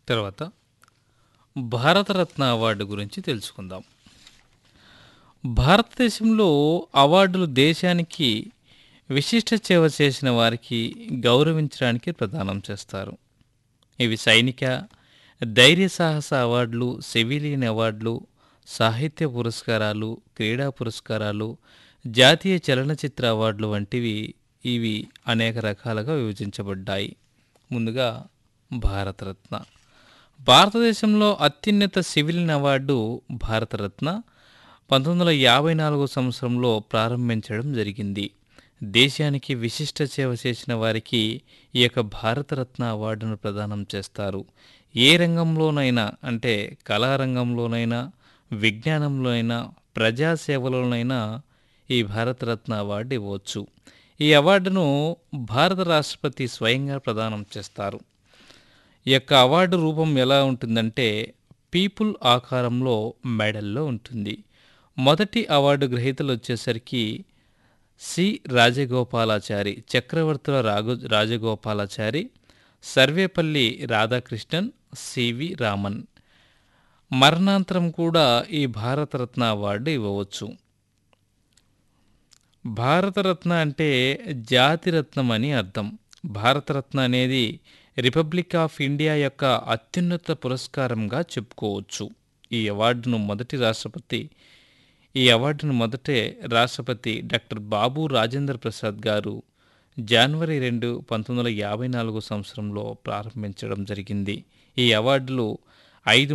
తర్వాత భారతరత్న అవార్డు గురించి తెలుసుకుందాం భారతదేశంలో అవార్డులు దేశానికి విశిష్ట సేవ చేసిన వారికి గౌరవించడానికి ప్రదానం చేస్తారు ఇవి సైనిక ధైర్య సాహస అవార్డులు సివిలియన్ అవార్డులు సాహిత్య పురస్కారాలు క్రీడా పురస్కారాలు జాతీయ చలనచిత్ర అవార్డులు వంటివి ఇవి అనేక రకాలుగా విభజించబడ్డాయి ముందుగా భారతరత్న భారతదేశంలో అత్యున్నత సివిలియన్ అవార్డు భారతరత్న పంతొమ్మిది వందల యాభై నాలుగో సంవత్సరంలో ప్రారంభించడం జరిగింది దేశానికి విశిష్ట సేవ చేసిన వారికి ఈ యొక్క భారతరత్న అవార్డును ప్రదానం చేస్తారు ఏ రంగంలోనైనా అంటే కళారంగంలోనైనా విజ్ఞానంలోనైనా ప్రజాసేవలోనైనా ఈ భారతరత్న అవార్డు ఇవ్వచ్చు ఈ అవార్డును భారత రాష్ట్రపతి స్వయంగా ప్రదానం చేస్తారు ఈ యొక్క అవార్డు రూపం ఎలా ఉంటుందంటే పీపుల్ ఆకారంలో మెడల్లో ఉంటుంది మొదటి అవార్డు గ్రహీతలు వచ్చేసరికి సి రాజగోపాలాచారి చక్రవర్తుల రాఘు రాజగోపాలాచారి సర్వేపల్లి రాధాకృష్ణన్ సివి రామన్ మరణాంతరం కూడా ఈ భారతరత్న అవార్డు ఇవ్వవచ్చు భారతరత్న అంటే జాతిరత్నం అని అర్థం భారతరత్న అనేది రిపబ్లిక్ ఆఫ్ ఇండియా యొక్క అత్యున్నత పురస్కారంగా చెప్పుకోవచ్చు ఈ అవార్డును మొదటి రాష్ట్రపతి ఈ అవార్డును మొదటే రాష్ట్రపతి డాక్టర్ బాబు రాజేంద్ర ప్రసాద్ గారు జనవరి రెండు పంతొమ్మిది వందల యాభై నాలుగు సంవత్సరంలో ప్రారంభించడం జరిగింది ఈ అవార్డులు ఐదు